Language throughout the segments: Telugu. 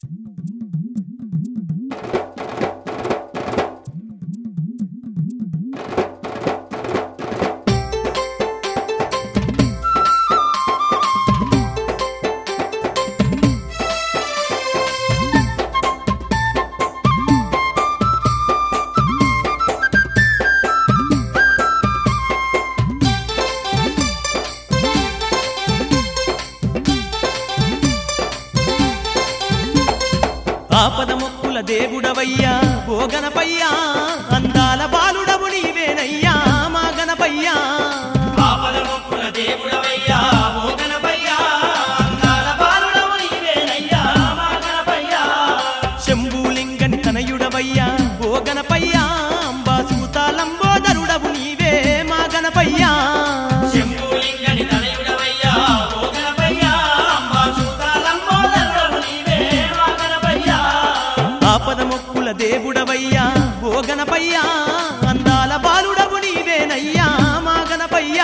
ఆపద మొక్కుల దేవుడవయ్యా ఓ గణపయ్యా అందాల బాలుడవు నీవేనయ్యా మా గణపయ్యా ఆపద మొక్కుల దేవుడవయ్యా ఓ గణపయ్యా అందాల బాలుడవు నీవేనయ్యా మా గణపయ్యా శంభూలింగని తనయుడవయ్యా ఓ గణపయ్యా అంబాసూతాలంబోదరుడవు నీవే మా గణపయ్యా శంభులింగని తనయుడవయ్యా ఓ గణపయ్యా అంబా సూతాలంబోదరుడవు నీవే మా గణపయ్యా ఆపద మొక్కుల దేవుడవయ్యా ఓ గణపయ్యా అందాల బాలుడవు నీవేనయ్యా మా గణపయ్యా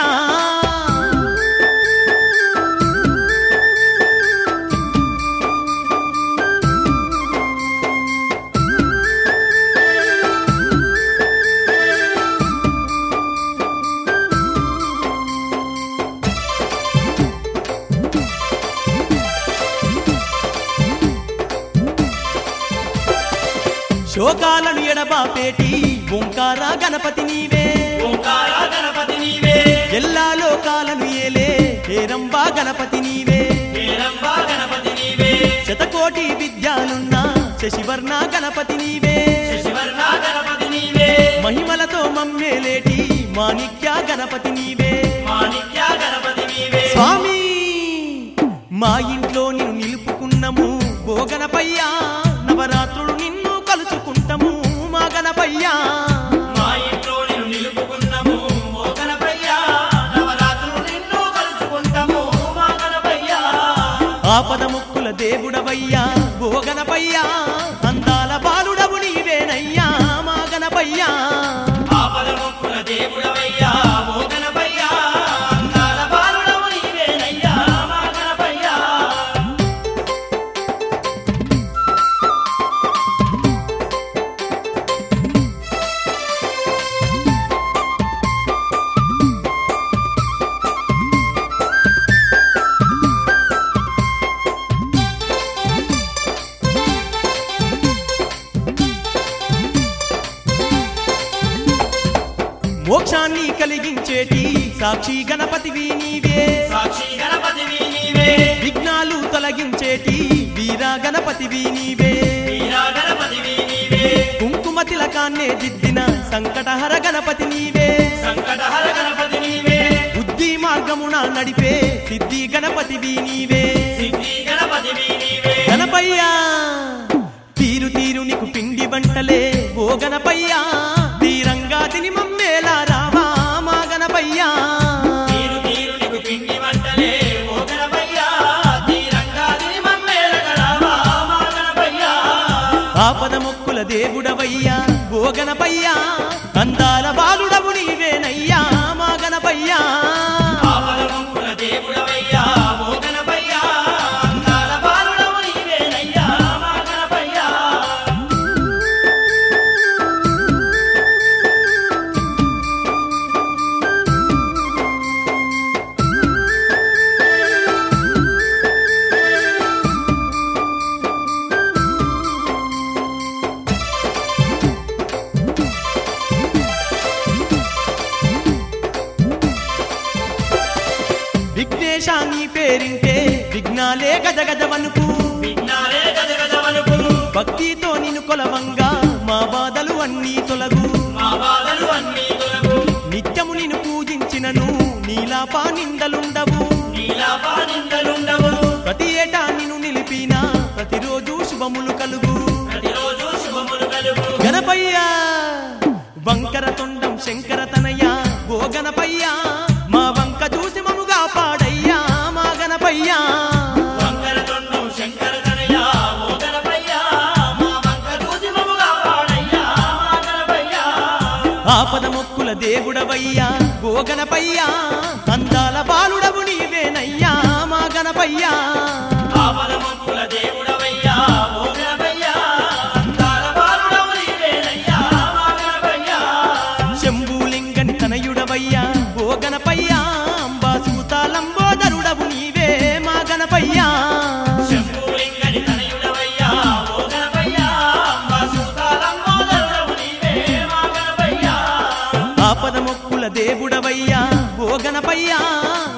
శోకాలను ఎడబాపేటి ఓంకార గణపతి నీవే ఓంకార గణపతి నీవే ఎల్లా లోకాలను ఏలే హేరంబా గణపతి నీవే హేరంబా గణపతి నీవే శతకోటి విద్యాలున్న శశివర్ణ గణపతి నీవే శశివర్ణ గణపతి నీవే మహిమలతో మమ్మేలేటి మాణిక్య గణపతి నీవే మాణిక్య గణపతి నీవే స్వామి మా ఇంట్లో నిన్ను నిలుపుకున్నము ఓ గణపయ్యా నవరాత్రులు నిన్ను కలుసుకుంటాము మా గణపయ్యా మా ఇంట్లో నిన్ను నిలుపుకున్నాము ఓ గణపయ్యా నవరాత్రులు నిన్ను కలుసుకుంటాము మా గణపయ్యా ఆపద ముక్కుల దేవుడవయ్యా ఓ గణపయ్యా అందాల బాలుడవు నీవేనయ్యా మా గణపయ్యా ఆపద మొక్కుల దేవుడవయ్యా ఓ గణపయ్యా అందాల బాలుడవు నీవేనయ్యా మా గణపయ్యా మోక్షాన్ని కలిగించేటి సాక్షి గణపతివి నీవే సాక్షి గణపతివి నీవే విఘ్నాలు తొలగించేటి వీరా గణపతివి నీవే వీరా గణపతివి నీవే కుంకుమ తిలకాన్నే దిద్దిన సంకటహర గణపతి నీవే సంకటహర గణపతి నీవే బుద్ధి మార్గమున నడిపే సిద్ధి గణపతివి నీవే సిద్ధి గణపతివి నీవే గణపయ్యా తీరు తీరు నీకు పిండి వంటలే ఓ గణపయ్యా తీరంగా తిని మమ్మేలా రావా మా గణపయ్యా తీరు తీరు నీకు పిండి వంటలే ఓ గణపయ్యా తీరంగా తిని మమ్మేలగరావా మా గణపయ్యా ఆపద మొక్కుల దేవుడవయ్యా ఓ గణపయ్యా అందాల బాలుడవు నీవేనయ్యా మా గణపయ్యా ఆపద మొక్కుల దేవుడవయ్యా ఓ గణపయ్యా అందాల బాలుడవు నీవేనయ్యా మా గణపయ్యా విఘ్నేశ నీ పేరింటే విఘ్నాలే గజగజవనుకు విఘ్నాలే గజగజవనుకు భక్తితో నిన్ను కొలవంగా మా బాధలు అన్నీ తొలగు మా బాధలు అన్నీ తొలగు నిత్యము నిన్ను పూజించినను నీలాపా నిందలుండవు నీలాపా నిందలుండవు ప్రతి ఏటా నిన్ను నిలిపిన ప్రతిరోజు శుభములు కలుగు ప్రతిరోజు శుభములు కలుగు గణపయ్యా వంకర తొండం శంకర తనయ్య ఓ గణపయ్యా మా వంక చూసి మముగా పాడయ్యా మా గణపయ్యా వంకర తొండం శంకర తనయ్యా ఓ గణపయ్యా మా వంక చూసి మమ్ముగా పాడయ్యా మా గణపయ్యా ఆపద మొక్కుల దేవుడవయ్యా ఓ గణపయ్యా అందాల బాలుడవు నీవేనయ్యా మా గణపయ్యా ఆపద మొక్కుల దేవుడవయ్యా ఓ దేవుడవయ్యా ఓ గణపయ్యా